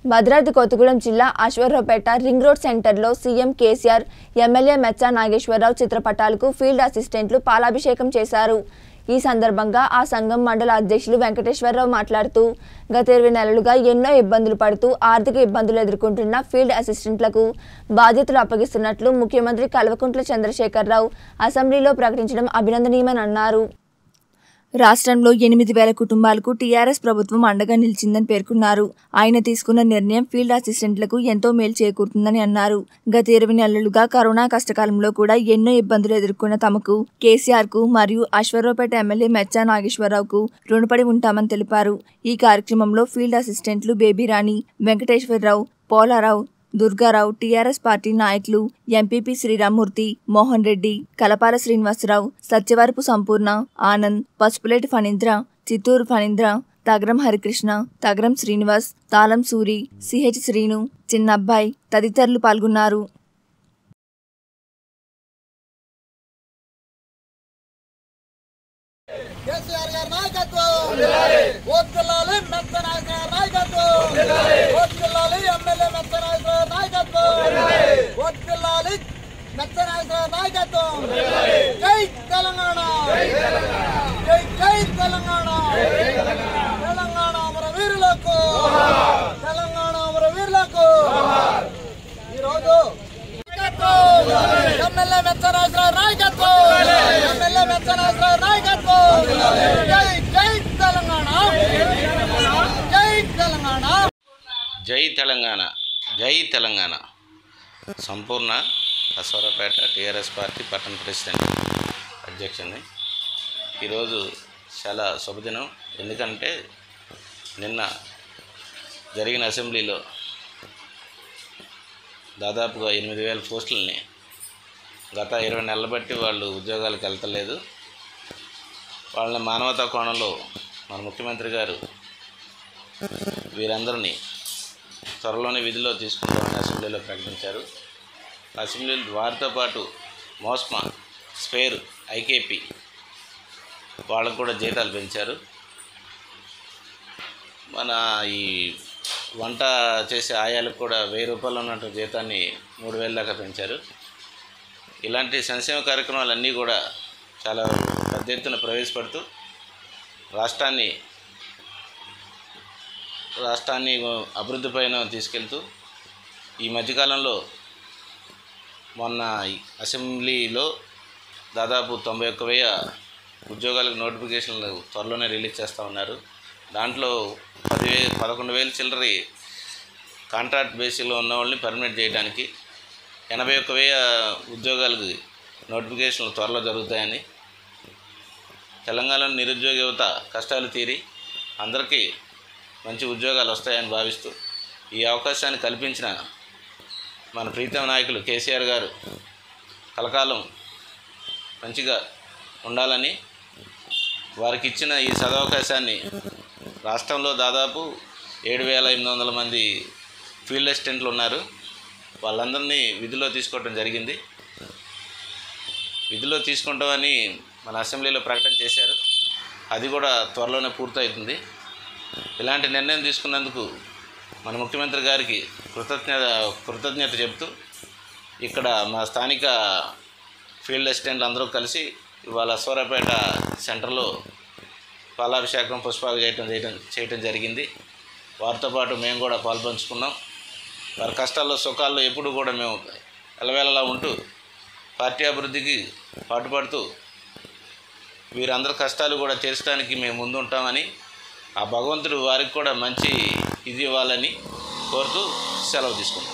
భద్రాద్రి కొత్తగూడెం జిల్లా Ashwaraopet ring road సెంటర్లో CM KCR MLA Mecha Nageswararao చిత్రపటాలకు ఫీల్డ్ అసిస్టెంట్లు పాలాభిషేకం చేశారు ఈ సందర్భంగా ఆ సంఘం మండల అధ్యక్షులు వెంకటేశ్వరరావు మాట్లాడుతూ గత ఇరవై నెలలుగా ఎన్నో ఇబ్బందులు పడుతూ ఆర్థిక ఇబ్బందులు ఎదుర్కొంటున్న ఫీల్డ్ అసిస్టెంట్లకు బాధ్యతలు అప్పగిస్తున్నట్లు ముఖ్యమంత్రి కల్వకుంట్ల చంద్రశేఖరరావు అసెంబ్లీలో ప్రకటించడం అభినందనీయమని అన్నారు రాష్ట్రంలో ఎనిమిది వేల కుటుంబాలకు టీఆర్ఎస్ ప్రభుత్వం అండగా నిలిచిందని పేర్కొన్నారు ఆయన తీసుకున్న నిర్ణయం ఫీల్డ్ అసిస్టెంట్లకు ఎంతో మేలు చేకూరుతుందని అన్నారు గత ఇరవై నెలలుగా కరోనా కష్టకాలంలో కూడా ఎన్నో ఇబ్బందులు ఎదుర్కొన్న తమకు కేసీఆర్ కు మరియు అశ్వరావుపేట ఎమ్మెల్యే మెచ్చా నాగేశ్వరరావుకు రుణపడి ఉంటామని తెలిపారు ఈ కార్యక్రమంలో ఫీల్డ్ అసిస్టెంట్లు బేబీరాణి వెంకటేశ్వరరావు పోలారావు దుర్గారావు టీఆర్ఎస్ పార్టీ నాయకులు ఎంపీపీ శ్రీరామ్మూర్తి మోహన్ రెడ్డి కలపాల శ్రీనివాసరావు సత్యవరపు సంపూర్ణ ఆనంద్ పసుపులేటి ఫణీంద్ర చిత్తూరు ఫణీంద్ర తగరం హరికృష్ణ తగరం శ్రీనివాస్ తాళం సూరి సిహెచ్ శ్రీను చిన్నబ్బాయి తదితరులు పాల్గొన్నారు కేసీఆర్ గారి నాయకత్వం ఓట్కెళ్ళాలి మెత్త నాయక గారి నాయకత్వం ఓట్కెళ్ళాలి ఎమ్మెల్యే మెత్త నాయక గారి నాయకత్వం ఓట్కెళ్ళాలి మెత్త నాయక గారి నాయకత్వం జై తెలంగాణ జై జై తెలంగాణ తెలంగాణ అమర వీరులకు తెలంగాణ అమర వీరులకు ఈరోజు ఎమ్మెల్యే మెచ్చరాజరావు నాయకత్వం ఎమ్మెల్యే మెచ్చరాజరావు నాయకత్వం జై జై తెలంగాణ జై తెలంగాణ జై తెలంగాణ జై తెలంగాణ సంపూర్ణ అశ్వరపేట టీఆర్ఎస్ పార్టీ పట్టణ ప్రెసిడెంట్ అధ్యక్షుని ఈరోజు చాలా శుభదినం ఎందుకంటే నిన్న జరిగిన అసెంబ్లీలో దాదాపుగా ఎనిమిది వేల పోస్టులని గత ఇరవై నెలల బట్టి వాళ్ళు ఉద్యోగాలకు వెళ్తలేదు వాళ్ళని మానవతా కోణంలో మన ముఖ్యమంత్రి గారు వీరందరినీ త్వరలోనే విధిలో తీసుకుంటామని అసెంబ్లీలో ప్రకటించారు అసెంబ్లీ వారితో పాటు మోస్మా స్పేర్ ఐకేపీ వాళ్ళకు కూడా జీతాలు పెంచారు మన ఈ వంట చేసే ఆయాలకు కూడా వెయ్యి రూపాయలు ఉన్నట్టు జీతాన్ని మూడు వేల దాకా పెంచారు ఇలాంటి సంక్షేమ కార్యక్రమాలన్నీ కూడా చాలా పెద్ద ఎత్తున ప్రవేశపెడుతూ రాష్ట్రాన్ని రాష్ట్రాన్ని అభివృద్ధి పైన తీసుకెళ్తూ ఈ మధ్యకాలంలో మొన్న ఈ అసెంబ్లీలో దాదాపు తొంభై ఒక్క వెయ్యి ఉద్యోగాలకు నోటిఫికేషన్లు త్వరలోనే రిలీజ్ చేస్తూ ఉన్నారు దాంట్లో పదివే పదకొండు వేలు చిల్లరి కాంట్రాక్ట్ బేసిక్లో ఉన్న వాళ్ళని పర్మనెంట్ చేయడానికి ఎనభై ఒక్క వెయ్యి ఉద్యోగాలకు నోటిఫికేషన్లు త్వరలో జరుగుతాయని తెలంగాణలో నిరుద్యోగ యువత కష్టాలు తీరి అందరికీ మంచి ఉద్యోగాలు వస్తాయని భావిస్తూ ఈ అవకాశాన్ని కల్పించిన మన ప్రీతం నాయకులు కేసీఆర్ గారు కలకాలం మంచిగా ఉండాలని వారికి ఇచ్చిన ఈ సదవకాశాన్ని రాష్ట్రంలో దాదాపు ఏడు వేల ఎనిమిది వందల మంది ఫీల్డ్ అసిస్టెంట్లు ఉన్నారు వాళ్ళందరినీ విధిలో తీసుకోవడం జరిగింది విధిలో తీసుకుంటామని మన అసెంబ్లీలో ప్రకటన చేశారు అది కూడా త్వరలోనే పూర్తవుతుంది ఇలాంటి నిర్ణయం తీసుకున్నందుకు మన ముఖ్యమంత్రి గారికి కృతజ్ఞత కృతజ్ఞత చెప్తూ ఇక్కడ మా స్థానిక ఫీల్డ్ అసిస్టెంట్లు అందరూ కలిసి ఇవాళ సూర్యాపేట సెంటర్లో పాలాభిషేకం పుష్పాలు చేయటం చేయటం చేయటం జరిగింది వారితో పాటు మేము కూడా పాల్పంచుకున్నాం వారి కష్టాల్లో సుఖాల్లో ఎప్పుడు కూడా మేము ఎలవేళలా ఉంటూ పార్టీ అభివృద్ధికి పాటుపడుతూ వీరందరి కష్టాలు కూడా తీర్చడానికి మేము ముందు ఉంటామని ఆ భగవంతుడు వారికి కూడా మంచి ఇది ఇవ్వాలని కోరుతూ సెలవు తీసుకుంటాం